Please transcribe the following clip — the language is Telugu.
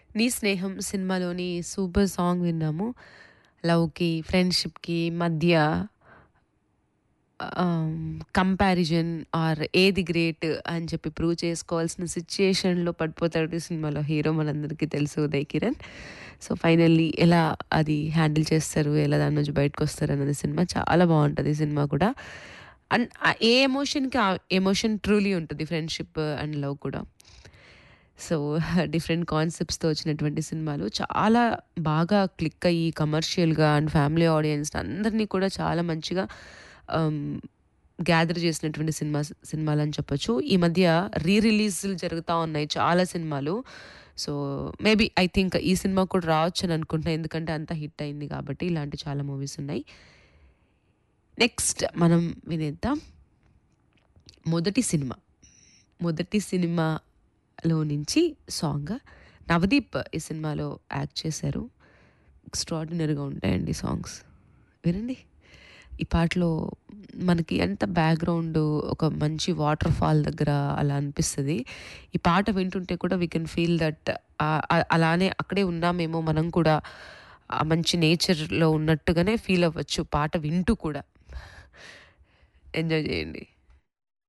నీ స్నేహం సినిమాలోని సూపర్ సాంగ్ విన్నాము లవ్కి ఫ్రెండ్షిప్కి మధ్య కంపారిజన్ ఆర్ ఏది గ్రేట్ అని చెప్పి ప్రూవ్ చేసుకోవాల్సిన సిచ్యుయేషన్లో పడిపోతాడు ఈ సినిమాలో హీరో మనందరికీ తెలుసు ఉదయ్ కిరణ్ సో ఫైనల్లీ ఎలా అది హ్యాండిల్ చేస్తారు ఎలా దాని నుంచి బయటకు వస్తారు అన్నది సినిమా చాలా బాగుంటుంది ఈ సినిమా కూడా అండ్ ఏ ఎమోషన్కి ఆ ఎమోషన్ ట్రూలీ ఉంటుంది ఫ్రెండ్షిప్ అండ్ లవ్ కూడా సో డిఫరెంట్ కాన్సెప్ట్స్తో వచ్చినటువంటి సినిమాలు చాలా బాగా క్లిక్ అయ్యి కమర్షియల్గా అండ్ ఫ్యామిలీ ఆడియన్స్ అందరినీ కూడా చాలా మంచిగా గ్యాదర్ చేసినటువంటి సినిమా సినిమాలు అని చెప్పొచ్చు ఈ మధ్య రీ రిలీజ్లు జరుగుతూ ఉన్నాయి చాలా సినిమాలు సో మేబీ ఐ థింక్ ఈ సినిమా కూడా రావచ్చు అని అనుకుంటున్నాను ఎందుకంటే అంత హిట్ అయింది కాబట్టి ఇలాంటి చాలా మూవీస్ ఉన్నాయి నెక్స్ట్ మనం వినేద్దాం మొదటి సినిమా మొదటి సినిమాలో నుంచి సాంగ్ నవదీప్ ఈ సినిమాలో యాక్ట్ చేశారు ఎక్స్ట్రాడినరీగా ఉంటాయండి సాంగ్స్ వినండి ఈ పాటలో మనకి ఎంత బ్యాక్గ్రౌండ్ ఒక మంచి వాటర్ ఫాల్ దగ్గర అలా అనిపిస్తుంది ఈ పాట వింటుంటే కూడా వీ కెన్ ఫీల్ దట్ అలానే అక్కడే ఉన్నామేమో మనం కూడా ఆ మంచి నేచర్లో ఉన్నట్టుగానే ఫీల్ అవ్వచ్చు పాట వింటూ కూడా ఎంజాయ్ చేయండి